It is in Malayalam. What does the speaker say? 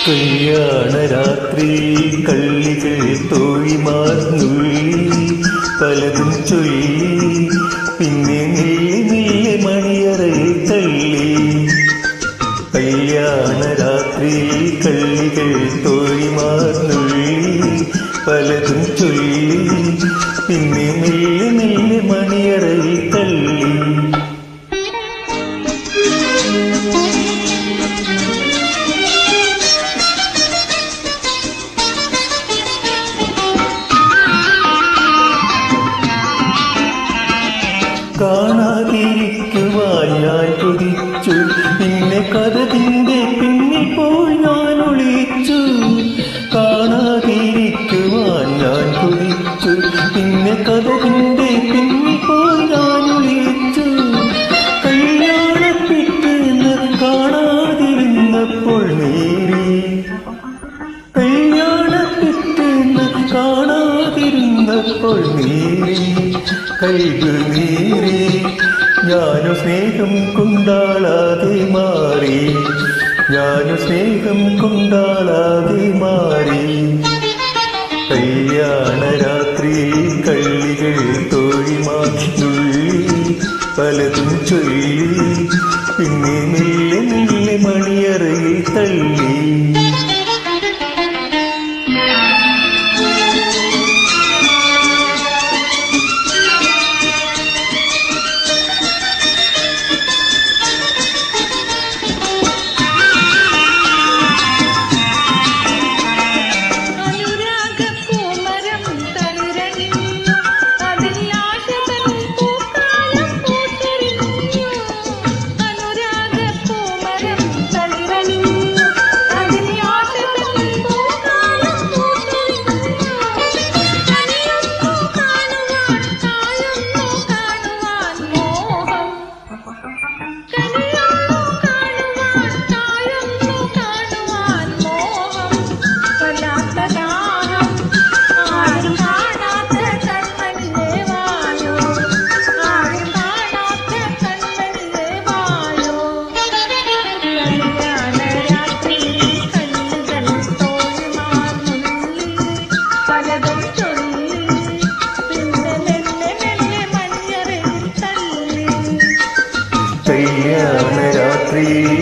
കല്യാണ രാത്രി കള്ളികൾ തോഴിമാർന്നുള്ളി പലതും ചൊല്ലി പിന്നെ മെല്ലെ മെല്ലെ മണിയറയിൽ തള്ളി കല്യാണ രാത്രി കള്ളികൾ തോഴിമാർന്നുള്ളി പലതും ചൊല്ലി പിന്നെ മെല്ലെ മെല്ലെ മണിയറയിൽ തള്ളി കാണാതിരിക്കുവാൻ ഞാൻ കൊതിച്ചു പിന്നെ കഥകിന്റെ പിന്നിൽ പോയി ഞാൻ ഒളിച്ചു കാണാതിരിക്കുവാൻ ഞാൻ കൊതിച്ചു പിന്നെ കഥകിന്റെ പിന്നിൽ പോയി ഞാൻ ഒളിച്ചു കല്യാണപ്പിറ്റെന്ന് കാണാതിരുന്നപ്പോൾ നേരി കല്യാണപ്പിറ്റെന്ന് കാണാതിരുന്നപ്പോൾ നീറി കൈകൾ നീറി ഞാനു സ്നേഹം കൊണ്ടാളാതെ മാറി ഞാനു സ്നേഹം കൊണ്ടാളാതെ മാറി കല്യാണ രാത്രി കള്ളികൾ തോഴിമാറ്റുള്ളി പലതും ചൊല്ലി പിന്നെ മെല്ലെ മെല്ലെ മണിയറയിൽ തള്ളി അനുരാഗപ്പൂമരം തളിരണിഞ്ഞു അതിൽ ആശതൻ പൂക്കാലം പൂത്തൊരിഞ്ഞു അനുരാഗപ്പൂമരം തളിരണിഞ്ഞു അതിൽ ആശതൻ പൂക്കാലം പൂത്തൊരിഞ്ഞു കനിയൊന്നു കാണുവാൻ കായൊന്നു കാണുവാൻ മോഹം കനിയൊന്നു കാണുവാൻ കായൊന്നു കാണുവാൻ മോഹം വല്ലാത്ത ദാഹം ആരും കാണാത്ത കൺമണിയേ വായോ ആരും കാണാത്ത കൺമണിയേ വായോ കല്യാണ രാത്രി കണ്ണുകൾ തോഴിമാർന്നുള്ളിൽ പലതും ചൊല്ലി പിന്നെ മെല്ലെ മെല്ലെ മഞ്ഞറിൽ തള്ളി കല്യാണ രാത്രി